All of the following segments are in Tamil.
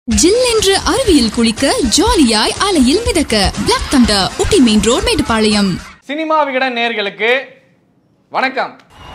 ஜில் என்று அருவியில் குளிக்க ஜாலியாய் அலையில் மிதக்க black thunder Ooty main road Mettupalayam cinema Vikatan நேர்களுக்கு வணக்கம்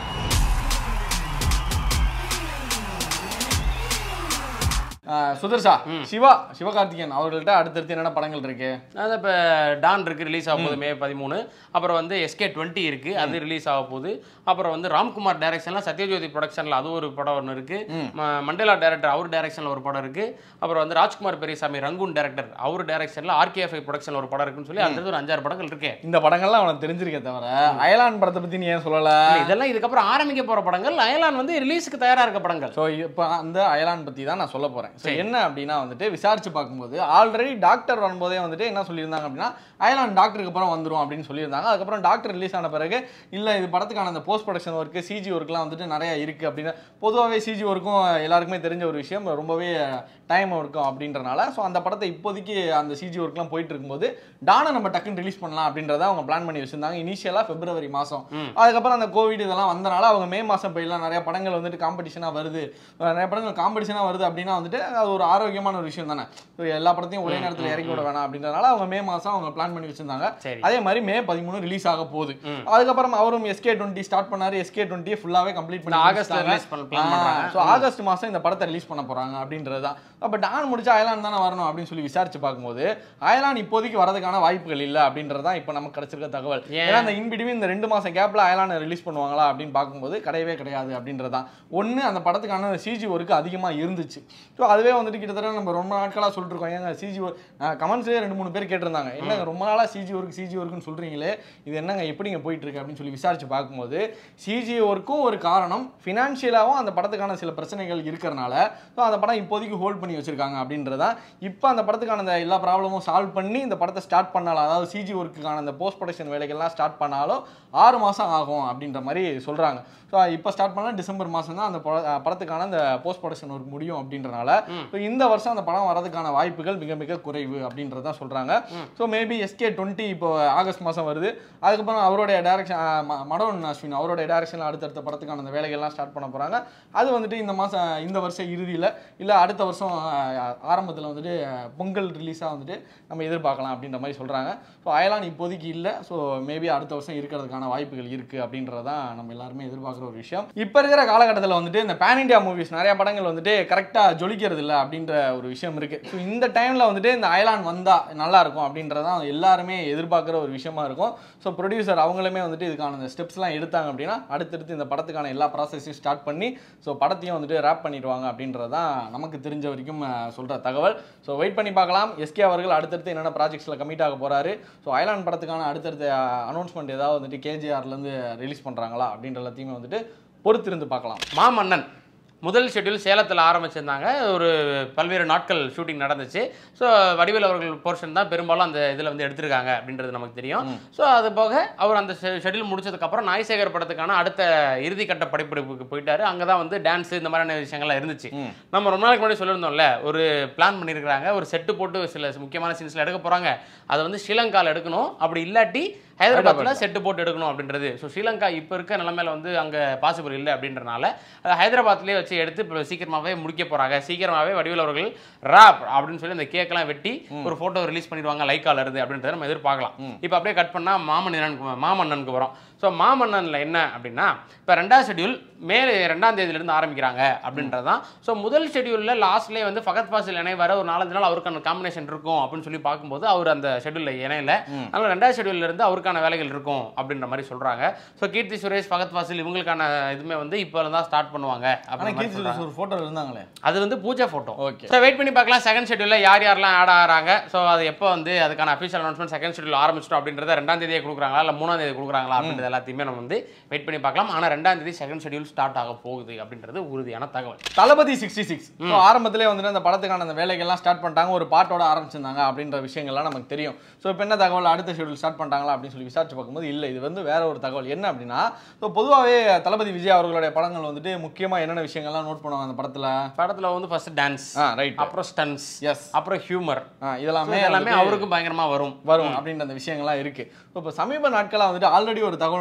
ஆஹ் சுதர்ஷா சிவா சிவகார்த்திகேயன் அவர்கள்ட்ட அடுத்தடுத்து என்னென்ன படங்கள் இருக்கு அதான் இப்போ டான் இருக்கு ரிலீஸ் ஆக போகுது மே பதிமூணு அப்புறம் வந்து எஸ்கே டுவெண்ட்டி இருக்கு அது ரிலீஸ் ஆக போகுது அப்புறம் வந்து ராம்குமார் டைரக்ஷன்ல சத்யஜோதி ப்ரொடக்ஷன்ல அது ஒரு படம் ஒன்று இருக்கு ம- மண்டேலா டைரக்டர் அவர் டைரக்ஷன்ல ஒரு படம் இருக்கு அப்புறம் வந்து ராஜ்குமார் பெரியசாமி ரங்கூன் டைரக்டர் அவர் டைரக்ஷன்ல ஆர்கேஎஃப்ஐ ப்ரொடக்ஷன்ல ஒரு படம் இருக்குன்னு சொல்லி அடுத்தது ஒரு அஞ்சாறு படங்கள் இருக்கு இந்த படங்கள்லாம் அவனுக்கு தெரிஞ்சிருக்கே தவிர அயலான் படத்தை பத்தி நீ ஏன் சொல்லல இல்ல, இதெல்லாம் இதுக்கப்புறம் ஆரம்பிக்க போற படங்கள் அயலான் வந்து ரிலீஸுக்கு தயாரா இருக்க படங்கள் ஸோ இப்போ அந்த அயலான் பத்தி தான் நான் சொல்ல போறேன் ஸோ என்ன அப்படின்னா வந்துட்டு விசாரிச்சு பார்க்கும்போது ஆல்ரெடி டாக்டர் வரும்போதே வந்துட்டு என்ன சொல்லியிருந்தாங்க அப்படின்னா அயலான் டாக்டருக்கு அப்புறம் வந்துரும் அப்படின்னு சொல்லியிருந்தாங்க அதுக்கப்புறம் டாக்டர் ரிலீஸ் ஆன பிறகு இல்ல இது படத்துக்கான அந்த போஸ்ட் ப்ரொடக்ஷன் ஒர்க்கு சிஜி ஒர்க்லாம் வந்துட்டு நிறைய இருக்கு அப்படின்னு பொதுவாகவே சிஜி ஒர்க்கும் எல்லாருக்குமே தெரிஞ்ச ஒரு விஷயம் ரொம்பவே டைம் இருக்கும் அப்படின்றனால ஸோ அந்த படத்தை இப்போதைக்கு அந்த சிஜி ஒர்க்லாம் போயிட்டு இருக்கும்போது டானை நம்ம டக்குன்னு ரிலீஸ் பண்ணலாம் அப்படின்றத அவங்க பிளான் பண்ணி வச்சிருந்தாங்க இனிஷியலாக பிப்ரவரி மாதம் அதுக்கப்புறம் அந்த கோவிட் இதெல்லாம் வந்தனால அவங்க மே மாதம் போயிடலாம் நிறைய படங்கள் வந்துட்டு காம்படிஷனாக வருது நிறைய படங்கள் காம்படிஷனாக வருது அப்படின்னா வந்துட்டு அது ஒரு ஆரோக்கியமான ஒரு விஷயம் தானே So எல்லா படத்தையும் ஒரே நேரத்தில் இறக்கி விட வேணாம் அப்படின்றனால அவங்க மே மாதம் அவங்க பிளான் பண்ணி வச்சிருந்தாங்க சரி. அதே மாதிரி மே பதிமூணு ரிலீஸ் ஆக போகுது அதுக்கப்புறம் அவரும் எஸ்கே டுவெண்ட்டி ஸ்டார்ட் பண்ணாரு எஸ்கே டுவெண்ட்டி ஃபுல்லாவே கம்ப்ளீட் பண்ணி இந்த ஆகஸ்ட்ல release பண்ண plan பண்றாங்க. ஸோ ஆகஸ்ட் மாசம் இந்த படத்தை ரிலீஸ் பண்ண போறாங்க அப்படின்றது தான் அப்போ டான் முடிச்சு அயலான் தானே வரணும் அப்படின்னு சொல்லி விசாரிச்சு பார்க்கும்போது அயலான் இப்போதைக்கு வரதுக்கான வாய்ப்புகள் இல்லை அப்படின்றது தான் இப்போ நமக்கு கிடைச்சிருக்க தகவல் ஏன்? ஏன்னா இந்த இன்பிடிவின் இந்த ரெண்டு மாசம் கேப்ல அயலானை ரிலீஸ் பண்ணுவாங்களா அப்படின்னு பார்க்கும்போது கிடையவே கிடையாது அப்படின்றது தான் ஒன்று அந்த படத்துக்கான சிஜி ஒர்க்கு அதிகமாக இருந்துச்சு ஸோ அதுவே வந்துட்டு கிட்டத்தட்ட நம்ம ரொம்ப நாட்களாக சொல்லிட்டு இருக்கோம் ஏங்க சிஜி ஒர்க் கமெண்ட்ஸ்லேயே ரெண்டு மூணு பேர் கேட்டிருந்தாங்க என்னங்க ரொம்ப நாளாக சிஜி ஒர்க் சிஜி ஒர்க்குன்னு சொல்றீங்களே இது என்னங்க எப்படிங்க போயிட்டு இருக்கு அப்படின்னு சொல்லி விசாரிச்சு பார்க்கும்போது சிஜி ஒர்க்கும் ஒரு காரணம் ஃபினான்ஷியலாகவும் அந்த படத்துக்கான சில பிரச்சனைகள் இருக்கிறனால ஸோ அந்த படம் இப்போதைக்கு ஹோல்ட் பண்ணி வச்சிருக்காங்க அப்படின்றதா இப்போ அந்த படத்துக்கான அந்த எல்லா ப்ராப்ளமும் சால்வ் பண்ணி இந்த படத்தை ஸ்டார்ட் பண்ணாலும் அதாவது சிஜி ஒர்க்குக்கான அந்த போஸ்ட் ப்ரொடக்ஷன் வேலைகள்லாம் ஸ்டார்ட் பண்ணாலும் ஆறு மாதம் ஆகும் அப்படின்ற மாதிரி சொல்கிறாங்க ஸோ இப்போ ஸ்டார்ட் பண்ணால் டிசம்பர் மாதம் தான் அந்த பட- அஹ் படத்துக்கான அந்த போஸ்ட் ப்ரொடக்ஷன் ஒர்க் முடியும் அப்படின்றனால ஸோ இந்த வருஷம் அந்த படம் வரதுக்கான வாய்ப்புகள் மிக மிக குறைவு அப்படின்றத சொல்கிறாங்க ஸோ மேபி எஸ்கே டுவெண்ட்டி இப்போ ஆகஸ்ட் மாதம் வருது அதுக்கப்புறம் அவருடைய டேரக்ஷன் மடோன் அஸ்வின் அவருடைய டேரக்ஷனில் அடுத்தடுத்த படத்துக்கான அந்த வேலைகள்லாம் ஸ்டார்ட் பண்ண போகிறாங்க அது வந்துட்டு இந்த மாதம் இந்த வருஷம் இறுதியில் இல்லை அடுத்த வருஷம் ஆரம்பத்தில் வந்துட்டு அஹ், பொங்கல் ரிலீஸாக வந்துட்டு நம்ம எதிர்பார்க்கலாம் அப்படின்ற மாதிரி சொல்கிறாங்க ஸோ அயலான் இப்போதைக்கு இல்லை ஸோ மேபி அடுத்த வருஷம் இருக்கிறதுக்கான வாய்ப்புகள் இருக்குது அப்படின்றதான் நம்ம எல்லாருமே எதிர்பார்க்குற ஒரு விஷயம் இப்போ இருக்கிற காலகட்டத்தில் வந்துட்டு இந்த பேன் இண்டியா மூவிஸ் நிறைய படங்கள் வந்துட்டு கரெக்டாக ஜொலிக்கிறது இல்லை அப்படின்ற ஒரு விஷயம் இருக்குது ஸோ இந்த டைமில் வந்துட்டு இந்த அயலான் வந்தால் நல்லா இருக்கும் அப்படின்றதான் எல்லாருமே எதிர்பார்க்குற ஒரு விஷயமா இருக்கும் ஸோ ப்ரொடியூசர் அவங்களுமே வந்துட்டு இதுக்கான இந்த ஸ்டெப்ஸ்லாம் எடுத்தாங்க அப்படின்னா அடுத்தடுத்து இந்த படத்துக்கான எல்லா ப்ராசஸையும் ஸ்டார்ட் பண்ணி ஸோ படத்தையும் வந்துட்டு ரேப் பண்ணிடுவாங்க அப்படின்றதான் நமக்கு தெரிஞ்ச வரைக்கும் சொல்கிற தகவல் ஸோ வெயிட் பண்ணி பார்க்கலாம் எஸ்கே அவர்கள் அடுத்தடுத்து என்னென்ன ப்ராஜெக்ட்ஸில் கமிட் ஆக போகிறாரு ஸோ அயலான் படத்துக்கான அடுத்தடுத்த அனௌன்ஸ்மெண்ட் ஏதாவது வந்துட்டு கேஜிஆர்லேருந்து ரிலீஸ் பண்ணுறாங்களா அப்படின்ற எல்லாத்தையுமே வந்துட்டு பொறுத்திருந்து பார்க்கலாம் மாமன்னன் முதல் ஷெட்யூல் சேலத்தில் ஆரம்பிச்சிருந்தாங்க ஒரு பல்வேறு நாட்கள் ஷூட்டிங் நடந்துச்சு ஸோ வடிவேல் அவர்கள் போர்ஷன் தான் பெரும்பாலும் அந்த இதில் வந்து எடுத்திருக்காங்க அப்படின்றது நமக்கு தெரியும் ஸோ அது போக அவர் அந்த ஷெட்யூல் முடிச்சதுக்கப்புறம் நாய்சேகர் படத்துக்கான அடுத்த இறுதிக்கட்ட படைப்பிடிப்புக்கு போயிட்டாரு அங்கே தான் வந்து டான்ஸ் இந்த மாதிரியான விஷயங்கள்லாம் இருந்துச்சு நம்ம ரொம்ப நாளைக்கு முன்னாடி சொல்லியிருந்தோம்ல ஒரு பிளான் பண்ணியிருக்கிறாங்க ஒரு செட்டு போட்டு சில முக்கியமான சீன்ஸில் எடுக்க போகிறாங்க அதை வந்து ஸ்ரீலங்காவில் எடுக்கணும் அப்படி இல்லாட்டி ஹைதராபாத்தில் செட்டு போட்டு எடுக்கணும் அப்படின்றது ஸோ ஸ்ரீலங்கா இப்போ இருக்க நிலமையில வந்து அங்கே பாசிபிள் இல்லை அப்படின்றனால அதை ஹைதராபாத்லேயே வச்சு எடுத்து இப்போ சீக்கிரமாகவே முடிக்க போகிறாங்க சீக்கிரமாகவே வடிவேல் அவர்கள் ராப் அப்படின்னு சொல்லி அந்த கேக்கெல்லாம் வெட்டி ஒரு ஃபோட்டோ ரிலீஸ் பண்ணிடுவாங்க லைக்கால இருந்து அப்படின்றத நம்ம எதிர்பார்க்கலாம் இப்போ அப்படியே கட் பண்ணால் மாமன்னனுக்கு மாமன்னனுக்கு வரும் ஸோ மாமன்னனில் என்ன அப்படின்னா இப்போ ரெண்டாவது ஷெட்யூல் மே ரெண்டாம் தேதியிலிருந்து ஆரம்பிக்கிறாங்க அப்படின்றது தான் ஸோ முதல் ஷெட்யூலில் லாஸ்ட்லேயே வந்து ஃபகத் ஃபாசில் இணைவார ஒரு நாலஞ்சு நாள் அவருக்கான காம்பினேஷன் இருக்கும் அப்படின்னு சொல்லி பார்க்கும்போது அவர் அந்த ஷெட்யூலில் இணையல அதனால் ரெண்டாவது ஷெட்யூல்ல இருந்து அவருக்கான வேலைகள் இருக்கும் அப்படின்ற மாதிரி சொல்கிறாங்க ஸோ கீர்த்தி சுரேஷ் ஃபகத் ஃபாசில் இவங்களுக்கான இதுவுமே வந்து இப்போ தான் ஸ்டார்ட் பண்ணுவாங்க ஆனால் அப்படின்னு கீர்த்தி சுரேஷ் ஒரு ஃபோட்டோ இருந்தாங்களே அது வந்து பூஜை ஃபோட்டோ Okay. ஸோ வெயிட் பண்ணி பார்க்கலாம் செகண்ட் ஷெட்யூலில் யார் யாரெல்லாம் ஆட் ஆகிறாங்க ஸோ அது எப்போ வந்து அதுக்கான அஃபிஷியல் அனௌன்ஸ்மெண்ட் செகண்ட் ஷெட்யூல் ஆரம்பிச்சிட்டோம் அப்படின்றத ரெண்டாம் தேதியே கொடுக்குறாங்களா இல்லை மூணாம் தேதி கொடுக்குறாங்களா அப்படின்றது எல்லாத்தையுமே நம்ம வந்து வெயிட் பண்ணி பார்க்கலாம் ஆனால் ரெண்டாம் தேதி செகண்ட் ஷெட்யூல் ஸ்டார்ட் ஆக போகுது அப்படின்றது உறுதியான தகவல் தளபதி சிக்ஸ்டி சிக்ஸ் ஸோ ஆரம்பத்திலே வந்துட்டு அந்த படத்துக்கான அந்த வேலைகள்லாம் ஸ்டார்ட் பண்ணிட்டாங்க ஒரு பாட்டோட ஆரம்பிச்சிருந்தாங்க அப்படின்ற விஷயங்கள்லாம் நமக்கு தெரியும் ஸோ இப்போ என்ன தகவல் அடுத்த ஷெட்யூல் ஸ்டார்ட் பண்ணிட்டாங்களா அப்படின்னு சொல்லி விசாரிச்சு பார்க்கும்போது இல்லை இது வந்து வேற ஒரு தகவல் என்ன அப்படின்னா ஸோ பொதுவாகவே தளபதி விஜய் அவர்களுடைய படங்கள் வந்துட்டு முக்கியமாக என்னென்ன விஷயங்கள்லாம் நோட் பண்ணுவாங்க அந்த படத்தில் படத்தில் வந்து ஃபர்ஸ்ட் டான்ஸ் ஆ ரைட் அப்புறம் ஸ்டன்ஸ் எஸ் அப்புறம் ஹியூமர் இதெல்லாமே எல்லாமே வந்துட்டு அவருக்கும் பயங்கரமாக வரும் வரும் அப்படின்ற அந்த விஷயங்கள்லாம் இருக்கு இப்போ சமீப நாட்களா வந்துட்டு ஆல்ரெடி ஒரு தகவல்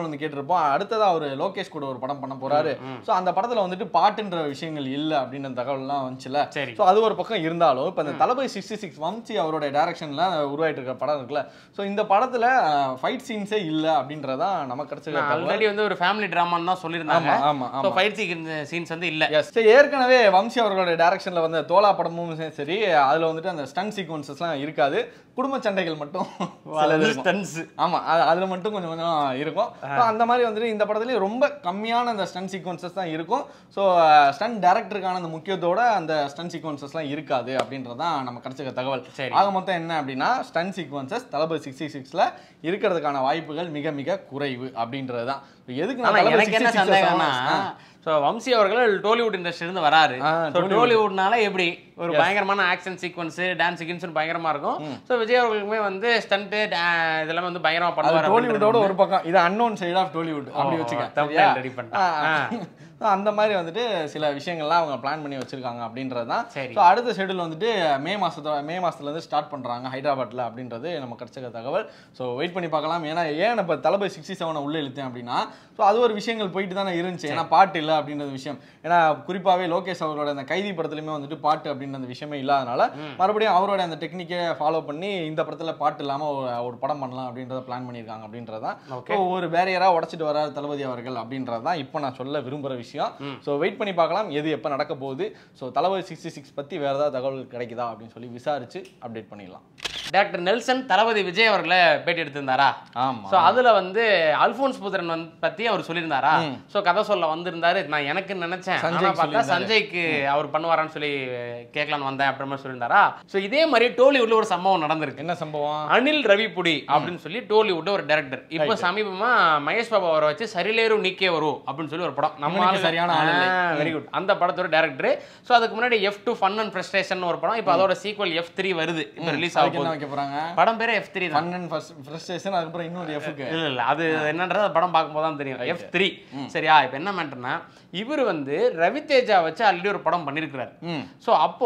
தகவல் வந்து கேட்டிருப்போம் அடுத்ததா அவர் லோகேஷ் கூட ஒரு படம் பண்ண போறாரு ஸோ அந்த படத்துல வந்துட்டு பாட்டுன்ற விஷயங்கள் இல்லை அப்படின்ற தகவல்லாம் வந்துச்சுல சரி ஸோ அது ஒரு பக்கம் இருந்தாலும் இப்போ இந்த தளபதி சிக்ஸ்டி சிக்ஸ் வம்சி அவரோட டைரக்ஷன்ல உருவாயிட்டு இருக்கிற படம் இருக்குல்ல ஸோ இந்த படத்துல ஃபைட் சீன்ஸே இல்லை அப்படின்றதான் நமக்கு கிடைச்ச தகவல் ஆல்ரெடி வந்து ஒரு ஃபேமிலி ட்ராமான்னு தான் சொல்லியிருந்தாங்க ஆமா ஆமா ஸோ ஆமா ஃபைட் சீன்ஸ் வந்து இல்ல எஸ் சரி ஏற்கனவே வம்சி அவர்களோட டைரக்ஷன்ல வந்த தோலா படமும் சரி, சரி அதுல வந்துட்டு அந்த ஸ்டன் சீக்வன்சஸ்லாம் இருக்காது குடும்ப சண்டைகள் மட்டும் சிலது இருக்கும். ஸ்டன்ஸ் ஆமா அது- அதுல மட்டும் கொஞ்சம் கொஞ்சம் இருக்கும் So, அந்த மாதிரி வந்துட்டு இந்த படத்துலயும் ரொம்ப கம்மியான அந்த ஸ்டன் சீக்வன்சஸ் தான் இருக்கும் ஸோ ஸ்டன் டேரக்டருக்கான அந்த முக்கியத்தோட அந்த ஸ்டன் சீக்வன்சஸ்லாம் இருக்காது அப்படின்றதான் நம்ம கிடைச்சிக்க தகவல் சரி. ஆக மொத்தம் என்ன அப்படின்னா ஸ்டன் சீக்வன்சஸ் தளபதி சிக்ஸ்டி சிக்ஸ்ல இருக்கிறதுக்கான வாய்ப்புகள் மிக மிக குறைவு அப்படின்றது தான் எதுக்கு ஆனா நான் தளபதி எனக்கு என்ன 66 சந்தேகம்னா ஆ. ஸோ வம்சி அவர்கள் டோலிவுட் இண்டஸ்ட்ரி இருந்து வராரு ஆ, ஸோ டோலிவுட்னால எப்படி ஒரு பயங்கரமான ஆக்ஷன் சீக்வன்ஸ் டான்ஸ் சீக்வன்ஸ் பயங்கரமா இருக்கும் ஸோ விஜய் அவர்களுக்குமே வந்து ஸ்டண்ட் இதெல்லாம் வந்து பயங்கரமா அது பண்ணுவார் டோலிவுட்டோட ஒரு பக்கம் இது அன்னோன் சைடு ஆஃப் டோலிவுட் அப்படி வச்சுக்க thumbnail சரியா? ready பண்ணிட்டான். ஆ, ஆ. அந்த மாதிரி வந்துட்டு சில விஷயங்கள்லாம் அவங்க பிளான் பண்ணி வச்சிருக்காங்க அப்படின்றது தான் சரி. ஸோ அடுத்த ஷெடியூல் வந்துட்டு மே மாசத்தோட மே மாசத்துல இருந்து ஸ்டார்ட் பண்றாங்க ஹைதராபாத்ல அப்படின்றது நம்ம கிடைச்ச தகவல் ஸோ வெயிட் பண்ணி பார்க்கலாம் ஏன்னா ஏன் இப்போ தளபதி சிக்ஸ்டி செவனை உள்ள இழுத்தேன் அப்படின்னா ஸோ அது ஒரு விஷயங்கள் போயிட்டு தானே இருந்துச்சு ஏன்னா பாட்டு இல்லை அப்படின்றது விஷயம் ஏன்னா குறிப்பாகவே லோகேஷ் அவரோட அந்த கைதி படத்துலையுமே வந்துட்டு பாட்டு அப்படின்ற அந்த விஷயமே இல்லாதனால மறுபடியும் அவரோட அந்த டெக்னிக்கை ஃபாலோ பண்ணி இந்த படத்துல பாட்டு இல்லாம ஒரு ஒரு படம் பண்ணலாம் அப்படின்றத பிளான் பண்ணியிருக்காங்க அப்படின்றதான் Okay. ஸோ ஒரு பேரியரா உடைச்சிட்டு வராரு தளபதி அவர்கள் அப்படின்றது தான் இப்போ நான் சொல்ல விரும்புற விஷயம் ஸோ வெயிட் பண்ணி பார்க்கலாம் எது எப்போ நடக்க போகுது ஸோ தளபதி சிக்ஸ்டி சிக்ஸ் பத்தி வேற ஏதாவது தகவல் கிடைக்குதா அப்படின்னு சொல்லி விசாரிச்சு அப்டேட் பண்ணிடலாம் டாக்டர் நெல்சன் தளபதி விஜய் அவர்களை பேட்டி எடுத்திருந்தாரா ஆமா ஸோ அதுல வந்து அல்போன்ஸ் புத்திரன் வந்து பத்தி அவர் சொல்லியிருந்தாரா ஸோ கதை சொல்ல வந்திருந்தாரு நான் எனக்கு நினைச்சேன் ஆனா சஞ்சய்க்கு பார்த்தா சொல்லியிருந்தாரு. சஞ்சய்க்கு அவர் பண்ணுவாரான்னு சொல்லி கேட்கலான்னு வந்தேன் அப்புறமா சொல்லியிருந்தாரா ஸோ இதே மாதிரி டோலிவுட்ல ஒரு சம்பவம் நடந்திருக்கு என்ன சம்பவம் அனில் ரவிபுடி அப்படின்னு சொல்லி டோலிவுட் ஒரு டைரக்டர் இப்போ சமீபமா மகேஷ் பாபு அவரை வச்சு சரிலேரு நீக்கே வரும் அப்படின்னு சொல்லி ஒரு படம் நம்ம இவனுக்கு ஆளு- சரியான ஆள் இல்லை. ஆ, வெரி குட் அந்த படத்தோட டேரக்டர் ஸோ அதுக்கு முன்னாடி F two fun and frustration ஒரு படம் இப்போ அதோட சீக்வல் எஃப் த்ரீ வருது இப்போ ரிலீஸ் அதுக்கு ஆகும் என்ன வைக்க போறாங்க படம் பேரே எஃப் த்ரீ தான் ஃபன் அண்ட் ஃப்ரஸ்ட்ரேஷன் அதுக்கப்புறம் இன்னொரு எஃப்க்கு இல்ல இல்ல அது என்னன்றது அந்த படம் பார்க்கும்போது தான் தெரியும் எஃப் த்ரீ சரியா இப்போ என்ன மேட்டர்னா இவர் வந்து ரவிதேஜா வச்சு ஆல்ரெடி ஒரு படம் பண்ணியிருக்கிறார் ம் ஸோ அப்போ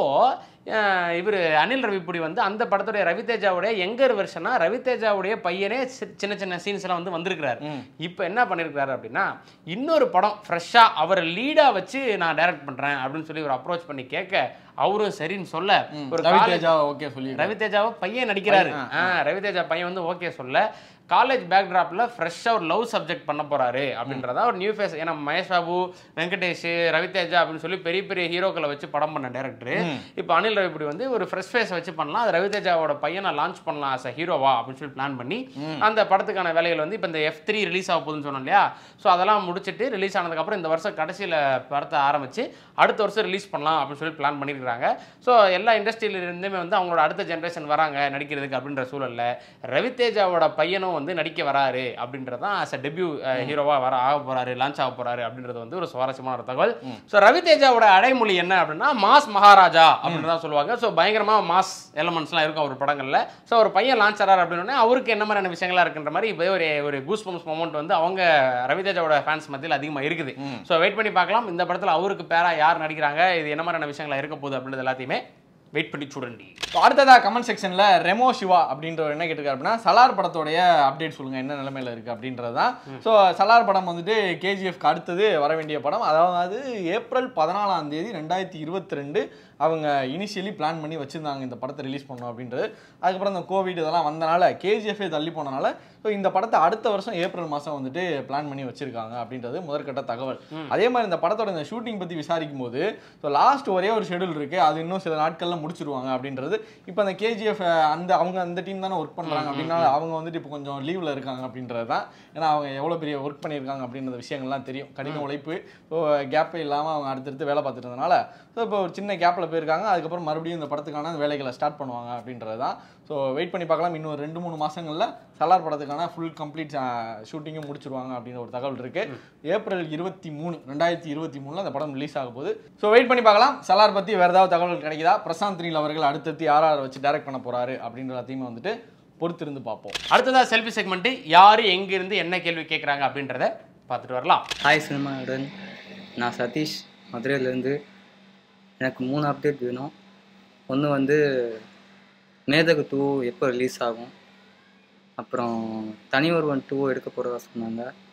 இவர் அனில் ரவிப்புடி வந்து அந்த படத்துடைய ரவிதேஜாவுடைய எங்கர் வெர்ஷனா ரவிதேஜாவுடைய பையனே சி- சின்ன சின்ன சீன்ஸ் எல்லாம் வந்து வந்திருக்கிறாரு இப்போ என்ன பண்ணியிருக்காரு அப்படின்னா இன்னொரு படம் ஃப்ரெஷ்ஷாக அவரை லீடா வச்சு நான் டைரக்ட் பண்றேன் அப்படின்னு சொல்லி ஒரு அப்ரோச் பண்ணி கேட்க அவரும் சரின்னு சொல்ல ஒரு ரவி college- தேஜா ஓகே சொல்லி ரவிதேஜாவை பையன் நடிக்கிறாரு ஆ ரவிதேஜா பையன் வந்து ஓகே சொல்ல காலேஜ் பேக்ட்ராப்ல ஃப்ரெஷ்ஷாக ஒரு லவ் சப்ஜெக்ட் பண்ண போறாரு அப்படின்றதா ஒரு நியூ ஃபேஸ் ஏன்னா மகேஷ் பாபு வெங்கடேஷ் ரவிதேஜா அப்படின்னு சொல்லி பெரிய பெரிய ஹீரோக்களை வச்சு படம் பண்ண டேரக்டர் இப்போ அனில் ரவிபுடி வந்து ஒரு ஃப்ரெஷ் ஃபேஸ் வச்சு பண்ணலாம் அது ரவிதேஜாவோட பையனை லான்ச் பண்ணலாம் as a ஹீரோவா அப்படின்னு சொல்லி பிளான் பண்ணி அந்த படத்துக்கான வேலைகள் வந்து இப்போ இந்த எஃப் த்ரீ ரிலீஸ் ஆக போகுதுன்னு சொன்னோம் இல்லையா ஸோ அதெல்லாம் முடிச்சிட்டு ரிலீஸ் ஆனதுக்கப்புறம் இந்த வருஷம் கடைசியில் படத்தை ஆரம்பிச்சு அடுத்த வருஷம் ரிலீஸ் பண்ணலாம் அப்படின்னு சொல்லி பிளான் பண்ணியிருக்காங்க ஸோ எல்லா இண்டஸ்ட்ரியில இருந்துமே வந்து அவங்களோட அடுத்த ஜென்ரேஷன் வராங்க நடிக்கிறதுக்கு அப்படின்ற சூழல்ல ரவிதேஜாவோட பையனும் வந்து நடிக்க வராரு அப்படின்றதான் as a டெபியூ ஹீரோவா வர ஆக போறாரு லான்ச் ஆக போறாரு அப்படின்றது வந்து ஒரு சுவாரஸ்யமான ஒரு தகவல் ஸோ ரவிதேஜாவோட அடைமொழி என்ன அப்படின்னா மாஸ் மகாராஜா அப்படின்னு தான் சொல்லுவாங்க ஸோ பயங்கரமா மாஸ் எலமெண்ட்ஸ்லாம் இருக்கும் அவர் படங்கள்ல ஸோ ஒரு பையன் லான்ச் ஆறாரு அப்படின்னா அவருக்கு என்ன மாதிரியான விஷயங்களா இருக்குன்ற மாதிரி இப்போ ஒரு ஒரு கூஸ் பம்ஸ் மொமெண்ட் வந்து அவங்க ரவிதேஜாவோட ஃபேன்ஸ் மத்தியில் அதிகமா இருக்குது ஸோ வெயிட் பண்ணி பார்க்கலாம் இந்த படத்துல அவருக்கு பேரா யார் நடிக்கிறாங்க இது என்ன மாதிரியான விஷயங்களா இருக்க போகுது அப்படின்றது எல்லாத்தையுமே வெயிட் பண்ணி சுடண்டி So, அடுத்ததா கமெண்ட் செக்ஷன்ல ரெமோ சிவா அப்படின்றவர் என்ன கேட்டிருக்காரு அப்படின்னா சலார் படத்தோடைய அப்டேட் சொல்லுங்க என்ன நிலைமையில இருக்கு அப்படின்றது தான் ஸோ சலார் படம் வந்துட்டு கேஜிஎஃப்க்கு அடுத்தது வர வேண்டிய படம் அதாவது ஏப்ரல் பதினாலாம் தேதி ரெண்டாயிரத்தி இருபத்தி ரெண்டு அவங்க இனிஷியலி பிளான் பண்ணி வச்சிருந்தாங்க இந்த படத்தை ரிலீஸ் பண்ணணும் அப்படின்றது அதுக்கப்புறம் இந்த கோவிட் இதெல்லாம் வந்தனால கேஜிஎஃப்ஏ தள்ளி போனனால ஸோ இந்த படத்தை அடுத்த வருஷம் ஏப்ரல் மாதம் வந்துட்டு பிளான் பண்ணி வச்சிருக்காங்க அப்படின்றது முதற்கட்ட தகவல் அதே மாதிரி இந்த படத்தோட இந்த ஷூட்டிங் பற்றி விசாரிக்கும் போது ஸோ லாஸ்ட் ஒரே ஒரு ஷெடியூல் இருக்கு அது இன்னும் சில நாட்கள்ல முடிச்சிருவாங்க அப்படின்றது இப்போ அந்த கேஜிஎஃப் அந்த அவங்க அந்த டீம் தானே ஒர்க் பண்றாங்க அப்படின்னா அவங்க வந்துட்டு இப்போ கொஞ்சம் லீவ்ல இருக்காங்க அப்படின்றது தான் ஏன்னா அவங்க எவ்வளோ பெரிய ஒர்க் பண்ணியிருக்காங்க அப்படின்ற விஷயங்கள்லாம் தெரியும் கடின உழைப்பு ஸோ கேப்பே இல்லாமல் அவங்க அடுத்தடுத்து வேலை பார்த்துட்டு இருந்தனால ஸோ இப்போ ஒரு சின்ன கேப்பில் போயிருக்காங்க அதுக்கப்புறம் மறுபடியும் இந்த படத்துக்கான வேலைகளை ஸ்டார்ட் பண்ணுவாங்க அப்படின்றது தான் ஸோ வெயிட் பண்ணி பார்க்கலாம் இன்னும் ஒரு ரெண்டு மூணு மாசங்கள்ல சலார் படத்துக்கான ஃபுல் கம்ப்ளீட் ஷூட்டிங்கும் முடிச்சிருவாங்க அப்படின்ற ஒரு தகவல் இருக்கு ஏப்ரல் இருபத்தி மூணு ரெண்டாயிரத்தி இருபத்தி மூணுல அந்த படம் ரிலீஸ் ஆக போகுது ஸோ வெயிட் பண்ணி பார்க்கலாம் சலார் பத்தி வேற ஏதாவது தகவல் கிடைக்குதா பிரசாந்த் நீல் அவர்கள் அடுத்தடுத்து யார் யாரை வச்சு டைரக்ட் பண்ண போறாரு அப்படின்ற எல்லாத்தையுமே வந்துட்டு பொறுத்திருந்து பார்ப்போம் அடுத்ததா செல்ஃபி செக்மெண்ட் யாரு எங்க இருந்து என்ன கேள்வி கேட்குறாங்க அப்படின்றத பார்த்துட்டு வரலாம் ஹாய் சினிமாவுடன் நான் சதீஷ் மதுரையிலேருந்து எனக்கு மூணு அப்டேட் வேணும் ஒன்று வந்து மேதகு டூ எப்போ ரிலீஸ் ஆகும் அப்புறம் தனி ஒருவன் டூ எடுக்க போகிறதா சொன்னாங்க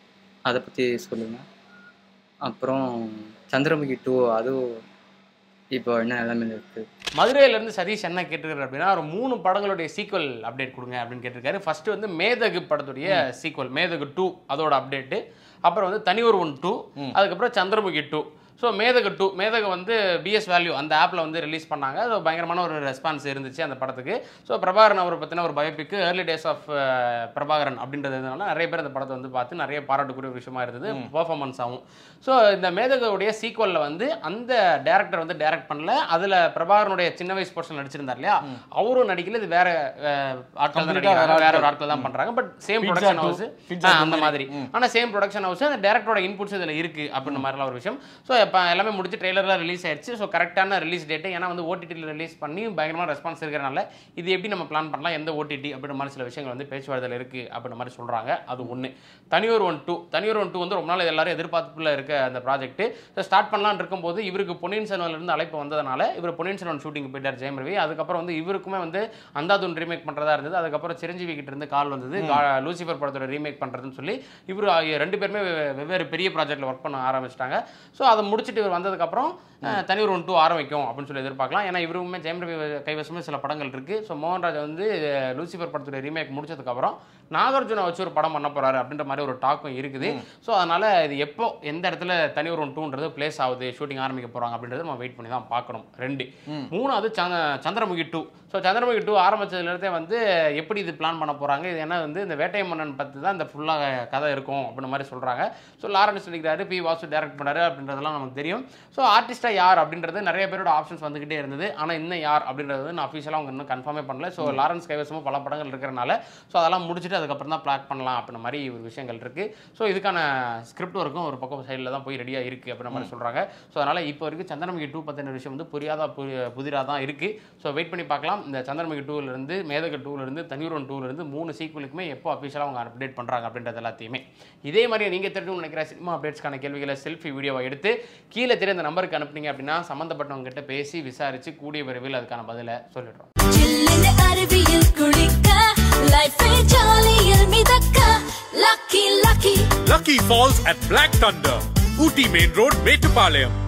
அதை பற்றி சொல்லுங்கள் அப்புறம் சந்திரமுகி டூ அதுவும் இப்போ என்ன நிலைமையில இருக்குது மதுரையிலேருந்து சதீஷ் என்ன கேட்டிருக்காரு அப்படின்னா ஒரு மூணு படங்களுடைய சீக்வல் அப்டேட் கொடுங்க அப்படின்னு கேட்டிருக்காரு ஃபர்ஸ்ட் வந்து மேதகு படத்துடைய சீக்வல் மேதகு டூ அதோட அப்டேட்டு அப்புறம் வந்து தனி ஒருவன் டூ அதுக்கப்புறம் Chandramukhi two so Methagu two Methagu வந்து பிஎஸ் வேல்யூ அந்த ஆப்பில் வந்து ரிலீஸ் பண்ணாங்க அது பயங்கரமான ஒரு ரெஸ்பான்ஸ் இருந்துச்சு அந்த படத்துக்கு ஸோ பிரபாகரன் அவரை பற்றின ஒரு biopic early days of Prabhakaran அப்படின்றதுனால நிறைய பேர் அந்த படத்தை வந்து பார்த்து நிறைய பாராட்டுக்குரிய ஒரு விஷயமா இருந்தது பர்ஃபார்மன்ஸ் ஆகும் ஸோ இந்த மேதகுடைய சீக்வலில் வந்து அந்த டேரக்டர் வந்து டைரக்ட் பண்ணல அதில் பிரபாகரனுடைய சின்ன வயசு போர்ஷன் நடிச்சிருந்தார் இல்லையா அவரும் நடிக்கல இது வேற அஹ், ஆட்கள் தான் Complete ஆ வேற நடிக்கிறாங்க வேற ஒரு ஆட்கள். ஆட்கள் தான் பண்றாங்க but same Pizza production two, house Pizza two அந்த மாதிரி. மாதிரி ஆனா சேம் ப்ரொடக்ஷன் ஹவுஸ் அந்த டேரக்டரோட இன்புட்ஸ் இதுல இருக்கு அப்படின்ற மாதிரிலாம் ஒரு விஷயம் ஸோ இப்போ எல்லாமே முடிச்சு ட்ரெய்லர்லாம் ரிலீஸ் ஆயிடுச்சு ஸோ கரெக்டான ரிலீஸ் டேட்டு ஏன்னா வந்து ஓடிடியில் ரிலீஸ் பண்ணி பயங்கரமான ரெஸ்பான்ஸ் இருக்கிறனால இது எப்படி நம்ம பிளான் பண்ணலாம் எந்த ஓடிடி அப்படின்ற மாதிரி சில விஷயங்கள் வந்து பேச்சுவார்த்தையில் இருக்கு அப்படின்ற மாதிரி சொல்றாங்க அது ஒன்று தனியூர் ஒன் டூ தனியூர் ஒன் டூ வந்து ரொம்ப நாள் இது எல்லாரும் எதிர்பார்ப்புல இருக்க அந்த ப்ராஜெக்ட் ஸோ ஸ்டார்ட் பண்ணலாம்னு இருக்கும்போது இவருக்கு பொன்னியின் செல்வன்ல இருந்து அழைப்பு வந்ததுனால இவர் பொன்னியின் செல்வன் ஷூட்டிங் போயிட்டார் ஜெயம் ரவி அதுக்கப்புறம் வந்து இவருக்குமே வந்து அந்தாதுன் ரீமேக் பண்றதா இருந்தது அதுக்கப்புறம் சிரஞ்சீவி கிட்ட இருந்து கால் வந்தது கா- லூசிஃபர் படத்தோட ரீமேக் பண்றதுன்னு சொல்லி இவர் ரெண்டு பேருமே வெ- வெவ்வேறு பெரிய ப்ராஜெக்ட்ல ஒர்க் பண்ண ஆரம்பிச்சிட்டாங்க ஸோ அதை முடிச்சுட்டு இவர் வந்ததுக்கப்புறம் அஹ், தனியூர் ஒன் டூ ஆரம்பிக்கும் அப்படின்னு சொல்லி எதிர்பார்க்கலாம் ஏன்னா இவருமே ஜெயம் ரவி கைவசமே சில படங்கள் இருக்கு ஸோ மோகன்ராஜ் வந்து அஹ், லூசிஃபர் படத்தோட ரீமேக் முடிச்சதுக்கப்புறம் நாகார்ஜுனை வச்சு ஒரு படம் பண்ண போறாரு அப்படின்ற மாதிரி ஒரு டாக்கும் இருக்குது ஸோ அதனால இது எப்போ எந்த இடத்துல தனியூர் ஒன் டூன்றது பிளேஸ் ஆகுது ஷூட்டிங் ஆரம்பிக்க போறாங்க அப்படின்றத நம்ம வெயிட் பண்ணி தான் பார்க்கணும் ரெண்டு மூணாவது சந்த Chandramukhi two so Chandramukhi two ஆரம்பிச்சதுலேருந்தே வந்து எப்படி இது பிளான் பண்ண போறாங்க இது என்ன வந்து இந்த வேட்டை மன்னன் பற்றி தான் இந்த ஃபுல்லாக கதை இருக்கும் அப்படின்ற மாதிரி சொல்றாங்க ஸோ லாரன்ஸ் நடிக்கிறாரு பி வாசு டைரக்ட் பண்ணாரு அப்படின்றதெல்லாம் நமக்கு தெரியும் ஸோ ஆர்டிஸ்டா யார் அப்படின்றது நிறைய பேரோட ஆப்ஷன்ஸ் வந்துகிட்டே இருந்தது ஆனால் இன்னும் யார் அப்படின்றது வந்து நான் அஃபீஷியலாக அவங்க இன்னும் கன்ஃபார்மே பண்ணல ஸோ லாரன்ஸ் கைவசமும் பல படங்கள் இருக்கிறனால ஸோ அதெல்லாம் முடிச்சுட்டு அதுக்கப்புறம் தான் பிளாக் பண்ணலாம் அப்படின்ற மாதிரி ஒரு விஷயங்கள் இருக்கு ஸோ இதுக்கான ஸ்கிரிப்ட் ஒர்க்கும் ஒரு பக்கம் சைடில் தான் போய் ரெடியாக இருக்கு அப்படின்ற மாதிரி சொல்றாங்க ஸோ அதனால இப்போ வரைக்கும் சந்திரமுகி டூ பற்றின விஷயம் வந்து புரியாத புதிராக தான் இருக்கு ஸோ வெயிட் பண்ணி பார்க்கலாம் இந்த சந்திரமுகி டூல இருந்து மேதக டூல இருந்து தனியூரன் டூல இருந்து மூணு சீக்குவலுக்குமே எப்போ அஃபீஷியலாக அவங்க அப்டேட் பண்றாங்க அப்படின்றது எல்லாத்தையுமே இதே மாதிரி நீங்க தெரிஞ்சு நினைக்கிற சினிமா அப்டேட்ஸ்க்கான கேள்விகளை செல்ஃபி வீடியோவை எடுத்து கீழே தெரிய இந்த நம்பருக்கு அனுப்புனீங்க அப்படின்னா சம்மந்தப்பட்டவங்க கிட்ட பேசி விசாரிச்சு கூடிய விரைவில் அதுக்கான பதிலை சொல்லிடுறோம் சில்லுன்னு அருவியில் குளிக்க லைஃபை ஜாலியில் மிதக்க lucky lucky Lucky Falls at Black Thunder, Ooty Main Road, Metupalayam.